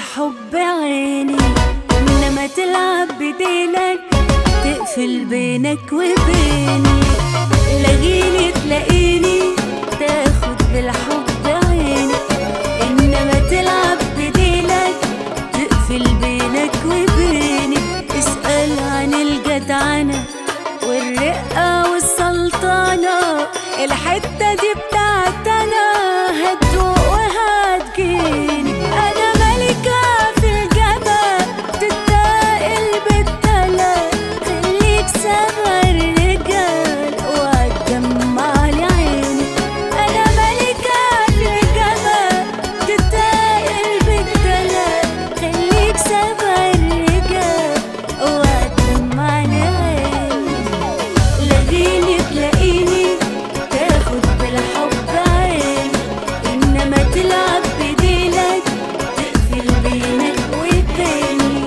بالحب عيني انما تلعب بديلك تقفل بينك وبيني لاقيني تلاقيني تاخد بالحب عيني انما تلعب بديلك تقفل بينك وبيني اسأل عن الجدعنة والرقة والسلطنة الحتة دي بتاعتنا هتدوق وهتجيني أنا ملكة في الجبل تتاقل بالتلات خليك سبع الرجال وهتجمع لي عيني أنا ملكة في الجبل تتاقل بالتلات خليك سبع الرجال وهتجمع لي عيني لاقيني تلاقيني تاخد بالحب عيني انما تلعب بديلك تقفل بينك وبيني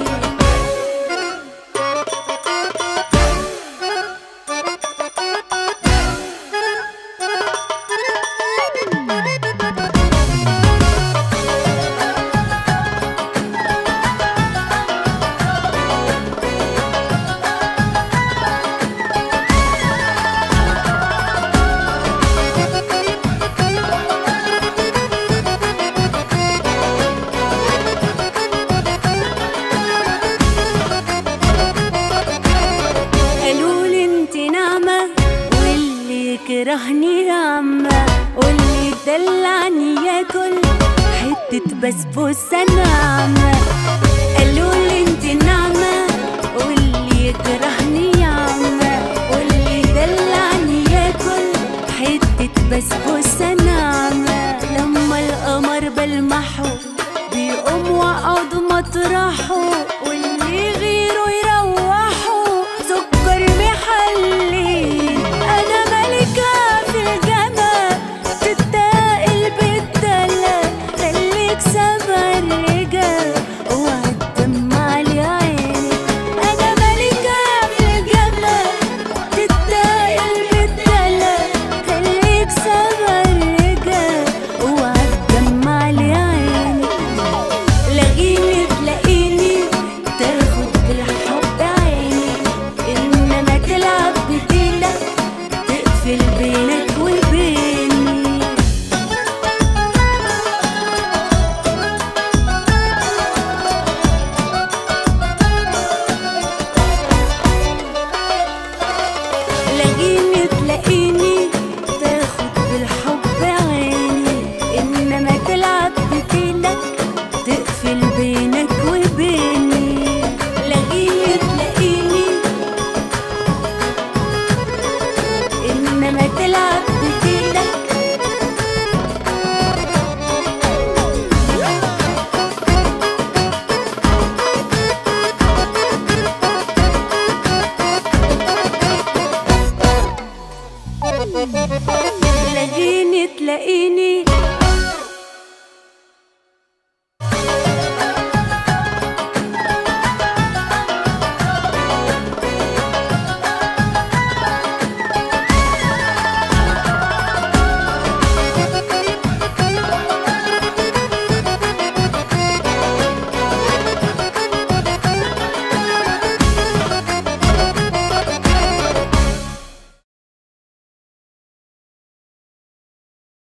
قالولي انت نعمة واللي يكرهني نعمة واللي يدلعني ياكل حتة بسبوسة ناعمة قالولي انت نعمة واللي يكرهني نعمة واللي يدلعني ياكل حتة بسبوسة ناعمة لما القمر بلمحه بيقوم وقعد مطرحه واللي غيره يروحه سكر محلي انا ملكة في الجمال تتاقل بالدلال خليك سبع الرجال وهتدمع لي عيني انا ملكة في الجمال تتاقل بالدلال خليك سبع الرجال وهتدمع لي عيني لاقيني تلاقيني تاخد بالحب عيني انما تلعب بديلك تقفل بينك وبيني لاقيني تلاقيني تاخد بالحب عيني انما تلعب بديلك تقفل بينك وبيني لاقيني تلاقيني انما تلعب بديلك لاقيني تلاقيني